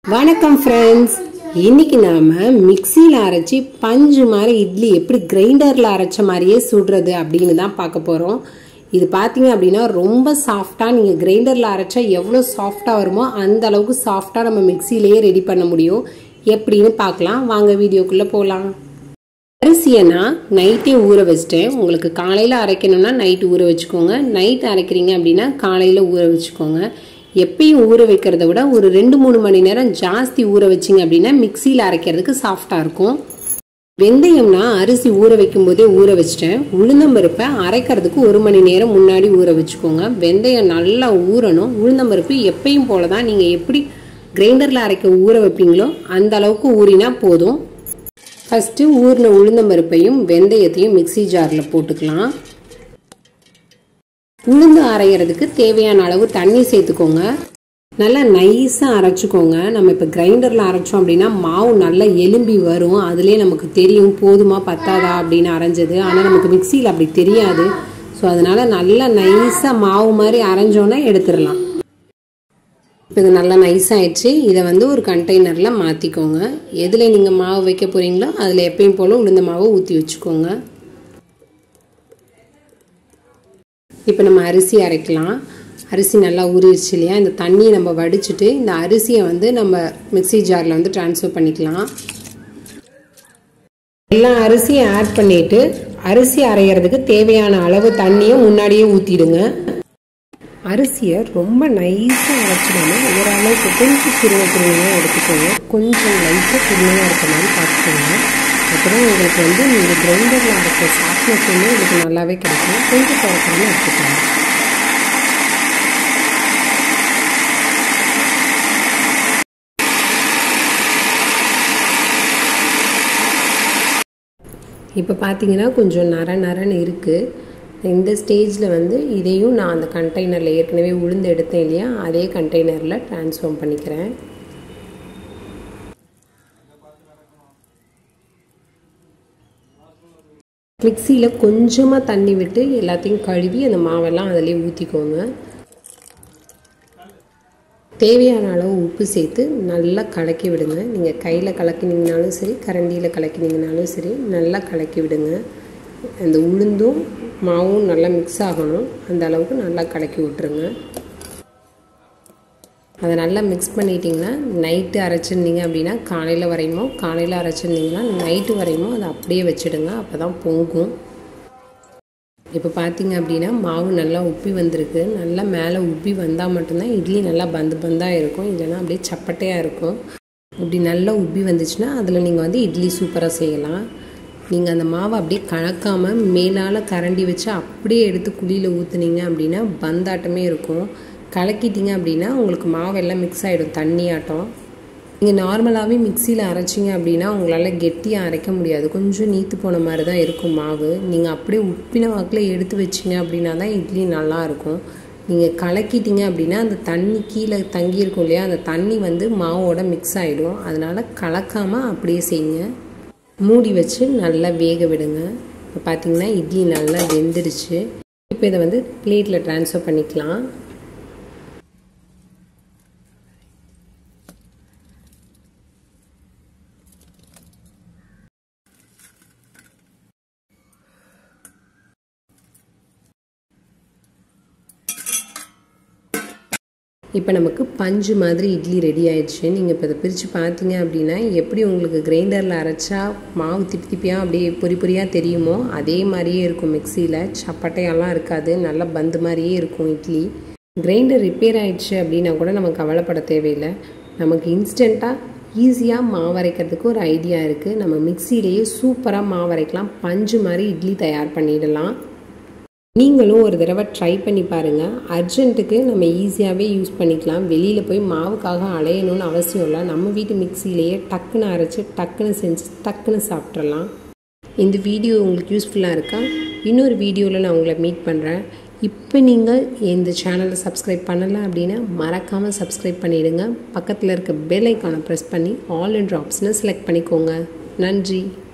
வணக்கம் ஃப்ரெண்ட்ஸ் இன்னைக்கு நாம மிக்சியில் அரைச்சி பஞ்சு மாதிரி இட்லி எப்படி கிரைண்டரில் அரைச்ச மாதிரியே சுடுறது அப்படின்னு தான் பார்க்க போகிறோம் இது பார்த்தீங்க அப்படின்னா ரொம்ப சாஃப்டாக நீங்கள் கிரைண்டரில் அரைச்சா எவ்வளோ சாஃப்டாக வருமோ அந்த அளவுக்கு சாஃப்டாக நம்ம மிக்சியிலேயே ரெடி பண்ண முடியும் எப்படின்னு பார்க்கலாம் வாங்க வீடியோக்குள்ளே போகலாம் அரிசியை நான் நைட்டே ஊற வச்சிட்டேன் உங்களுக்கு காலையில் அரைக்கணும்னா நைட்டு ஊற வச்சுக்கோங்க நைட் அரைக்கிறீங்க அப்படின்னா காலையில் ஊற வச்சுக்கோங்க எப்பயும் ஊற வைக்கிறத விட ஒரு ரெண்டு மூணு மணி நேரம் ஜாஸ்தி ஊற வச்சிங்க அப்படின்னா மிக்சியில் அரைக்கிறதுக்கு சாஃப்டாக இருக்கும் வெந்தயம்னா அரிசி ஊற வைக்கும் போதே ஊற வச்சிட்டேன் உளுந்தம்பருப்பை அரைக்கிறதுக்கு ஒரு மணி நேரம் முன்னாடி ஊற வச்சுக்கோங்க வெந்தயம் நல்லா ஊறணும் உளுந்தம்பருப்பு எப்பயும் போல தான் நீங்கள் எப்படி கிரைண்டரில் அரைக்க ஊற வைப்பீங்களோ அந்த அளவுக்கு ஊறினா போதும் ஃபஸ்ட்டு ஊறின உளுந்தம்பருப்பையும் வெந்தயத்தையும் மிக்சி ஜாரில் போட்டுக்கலாம் உளுந்து அரைகிறதுக்கு தேவையான அளவு தண்ணி சேர்த்துக்கோங்க நல்லா நைஸாக அரைச்சிக்கோங்க நம்ம இப்போ கிரைண்டரில் அரைச்சோம் அப்படின்னா மாவு நல்லா எலும்பி வரும் அதுலேயே நமக்கு தெரியும் போதுமா பத்தாதா அப்படின்னு அரைஞ்சது ஆனால் நமக்கு மிக்சியில் அப்படி தெரியாது ஸோ அதனால் நல்லா நைஸாக மாவு மாதிரி அரைஞ்சோன்னே எடுத்துடலாம் இப்போ இது நல்லா நைஸ் ஆயிடுச்சு இதை வந்து ஒரு கண்டெய்னரில் மாற்றிக்கோங்க எதில் நீங்கள் மாவு வைக்க போகிறீங்களோ அதில் எப்பயும் போல் உளுந்த மாவை ஊற்றி வச்சுக்கோங்க இப்போ நம்ம அரிசி அரைக்கலாம் அரிசி நல்லா ஊறிடுச்சு இல்லையா இந்த தண்ணியை நம்ம வடிச்சிட்டு இந்த அரிசியை வந்து நம்ம மிக்சி ஜாரில் வந்து ட்ரான்ஸ்ஃபர் பண்ணிக்கலாம் எல்லா அரிசியும் ஆட் பண்ணிவிட்டு அரிசி அரைகிறதுக்கு தேவையான அளவு தண்ணியை முன்னாடியே ஊற்றிடுங்க அரிசியை ரொம்ப நைஸாக அரைச்சிடாம ஓரளவுக்கு கொஞ்சம் சிறுவ குருணையாக எடுத்துக்கோங்க கொஞ்சம் லைட்டாக குருணையாக இருக்க மாதிரி பார்த்துக்கோங்க அப்புறம் உங்களுக்கு வந்து நீங்கள் கிரைண்டரில் அரைச்ச சாஃப்ட்னஸ் வந்து உங்களுக்கு நல்லாவே கிடைக்கும் கொஞ்சம் குறைக்காம எடுத்துக்கோங்க இப்போ பார்த்தீங்கன்னா கொஞ்சம் நர நரன்னு இருக்குது இந்த ஸ்டேஜில் வந்து இதையும் நான் அந்த கண்டெய்னரில் ஏற்கனவே உளுந்து எடுத்தேன் இல்லையா அதே கண்டெய்னரில் ட்ரான்ஸ்ஃபார்ம் பண்ணிக்கிறேன் மிக்சியில் கொஞ்சமாக தண்ணி விட்டு எல்லாத்தையும் கழுவி அந்த மாவெல்லாம் அதிலே ஊற்றிக்கோங்க தேவையான அளவு உப்பு சேர்த்து நல்லா கலக்கி விடுங்க நீங்கள் கையில் கலக்கினீங்கனாலும் சரி கரண்டியில் கலக்கினீங்கனாலும் சரி நல்லா கலக்கி விடுங்க அந்த உளுந்தும் மாவும் நல்லா மிக்ஸ் ஆகணும் அந்த அளவுக்கு நல்லா கலக்கி விட்ருங்க அதை நல்லா மிக்ஸ் பண்ணிட்டீங்கன்னா நைட்டு அரைச்சிருந்தீங்க அப்படின்னா காலையில் வரையுமோ காலையில் அரைச்சிருந்தீங்கன்னா நைட்டு வரையுமோ அதை அப்படியே வச்சுடுங்க அப்போ தான் பொங்கும் இப்போ பார்த்தீங்க அப்படின்னா மாவு நல்லா உப்பி வந்திருக்கு நல்லா மேலே உப்பி வந்தால் மட்டும்தான் இட்லி நல்லா பந்து பந்தாக இருக்கும் இல்லைன்னா அப்படியே சப்பட்டையாக இருக்கும் இப்படி நல்லா உப்பி வந்துச்சுன்னா அதில் நீங்கள் வந்து இட்லி சூப்பராக செய்யலாம் நீங்கள் அந்த மாவை அப்படியே கலக்காமல் மேலால் கரண்டி வச்சு அப்படியே எடுத்து குழியில் ஊற்றுனீங்க அப்படின்னா பந்தாட்டமே இருக்கும் கலக்கிட்டீங்க அப்படின்னா உங்களுக்கு மாவெல்லாம் மிக்ஸ் ஆகிடும் தண்ணி ஆட்டம் நீங்கள் நார்மலாகவே மிக்சியில் அரைச்சிங்க அப்படின்னா உங்களால் கெட்டியாக அரைக்க முடியாது கொஞ்சம் நீத்து போன மாதிரி தான் இருக்கும் மாவு நீங்கள் அப்படியே உப்பின வாக்கில் எடுத்து வச்சிங்க அப்படின்னா தான் இட்லி நல்லாயிருக்கும் நீங்கள் கலக்கிட்டீங்க அப்படின்னா அந்த தண்ணி கீழே தங்கியிருக்கும் இல்லையா அந்த தண்ணி வந்து மாவோட மிக்ஸ் ஆகிடும் அதனால் கலக்காமல் அப்படியே செய்யுங்க மூடி வச்சு நல்லா வேக விடுங்க இப்போ பார்த்தீங்கன்னா இட்லி நல்லா வெந்துடுச்சு இப்போ இதை வந்து பிளேட்டில் ட்ரான்ஸ்ஃபர் பண்ணிக்கலாம் இப்போ நமக்கு பஞ்சு மாதிரி இட்லி ரெடி ஆயிடுச்சு நீங்கள் இப்போ இதை பிரித்து பார்த்தீங்க அப்படின்னா எப்படி உங்களுக்கு கிரைண்டரில் அரைச்சா மாவு திப்பி திப்பியாக அப்படியே பொறி பொரியாக தெரியுமோ அதே மாதிரியே இருக்கும் மிக்சியில் சப்பட்டையெல்லாம் இருக்காது நல்லா பந்து மாதிரியே இருக்கும் இட்லி கிரைண்டர் ரிப்பேர் ஆயிடுச்சு அப்படின்னா கூட நம்ம கவலைப்பட தேவையில்லை நமக்கு இன்ஸ்டண்ட்டாக ஈஸியாக மாவு அரைக்கிறதுக்கு ஒரு ஐடியா இருக்குது நம்ம மிக்சிலேயே சூப்பராக மாவு அரைக்கலாம் பஞ்சு மாதிரி இட்லி தயார் பண்ணிடலாம் நீங்களும் ஒரு தடவை ட்ரை பண்ணி பாருங்கள் அர்ஜென்ட்டுக்கு நம்ம ஈஸியாகவே யூஸ் பண்ணிக்கலாம் வெளியில் போய் மாவுக்காக அலையணும்னு அவசியம் இல்லை நம்ம வீட்டு மிக்சிலேயே டக்குன்னு அரைச்சி டக்குன்னு செஞ்சு டக்குன்னு சாப்பிட்றலாம் இந்த வீடியோ உங்களுக்கு யூஸ்ஃபுல்லாக இருக்கா இன்னொரு வீடியோவில் நான் உங்களை மீட் பண்ணுறேன் இப்போ நீங்கள் இந்த சேனலை சப்ஸ்கிரைப் பண்ணலை அப்படின்னா மறக்காமல் சப்ஸ்கிரைப் பண்ணிவிடுங்க பக்கத்தில் இருக்க பெல் ஐக்கானை ப்ரெஸ் பண்ணி ஆல் என்ற ஆப்ஷனை செலக்ட் பண்ணிக்கோங்க நன்றி